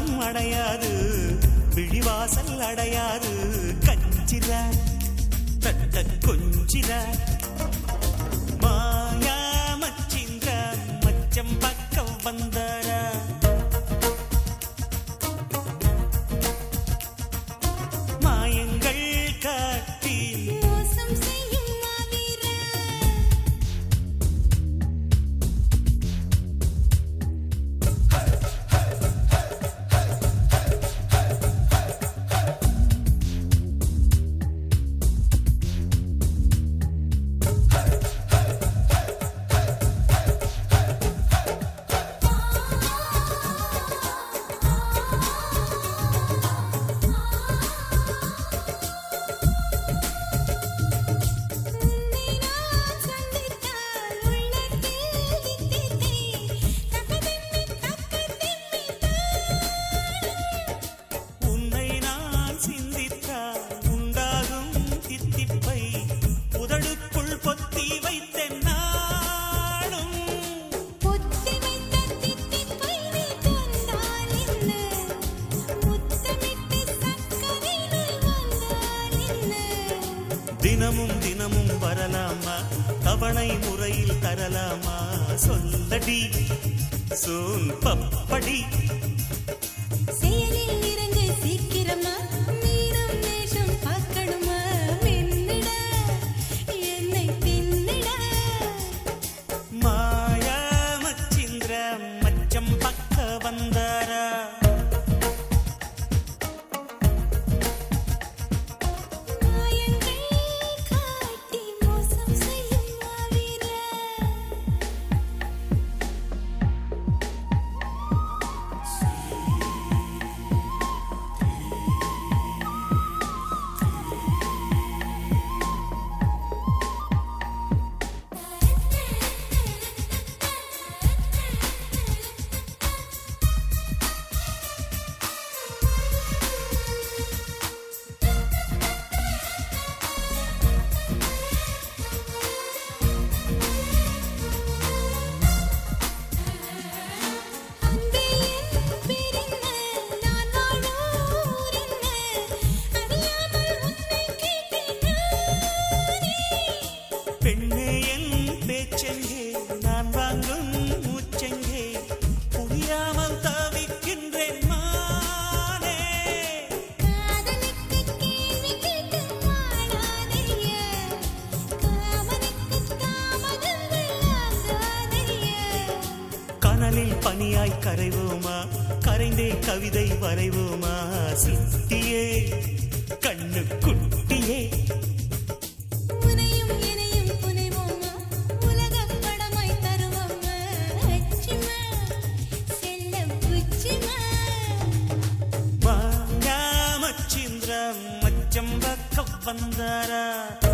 கண்ணம் அடையாது விழிவாசல் அடையாது கஞ்சிர தட்ட கொஞ்சிர மாயா மச்சிந்திர மச்சம் பக்கம் வந்தாரா மாயங்கள் காட்டி மோசம் செய்யும் மாவீரன் உன்னை நான் சந்தித்தால் உள்ளத்தில் தித்தித்தேன் தக்கதென்னை தக்கதென்னை உன்னை நான் சிந்தித்தால் உண்டாகும் தித்திப்பை உதடுக்குள் பொத்தி வைத்தேன் நாளும் பொத்தி வைத்த தித்திப்பை நீ தந்தால் என்ன முத்தமிட்டு சக்கரை நீ வந்தால் என்ன தினமும் தினமும் வரலாமா தவணை முறையில் தரலாமா சொல்லடி சோன் பப்படி செயலில் இறங்கு சீக்கிரமா மீனம் நேசம் பார்க்கணுமா மென்னிட என்னை தின்னிட மாயா மச்சிந்திர மச்சம் பக்க வந்தாரா மாயங்கள் காட்டி மோசம் செய்யும் மாவீரன் அன்பே என் பேரென்ன நான் வாழும் ஊரென்ன அறியாமல் உன்னை கேட்டேன் நானே பெண்ணே என் பேச்செங்கே நான் வாங்கும் மூச்செங்கே புரியாமல் தவிக்கின்றேன் மானே காதலுக்கு கேள்வி கேட்டு வாழாதையா காமனுக்கு தாமதங்கள் ஆகாதையா கனலில் பனியாய் கரைவோமா கரைந்தே கவிதை வரைவோமா சித்தியே கண்ணு குட்டியே உனையும் எனையும் புனைவோமா உலகப் படமாய் தருவோமா அச்சிமா செல்லம் புச்சிமா மாயா மச்சிந்திர மச்சம் பக்க வந்தாரா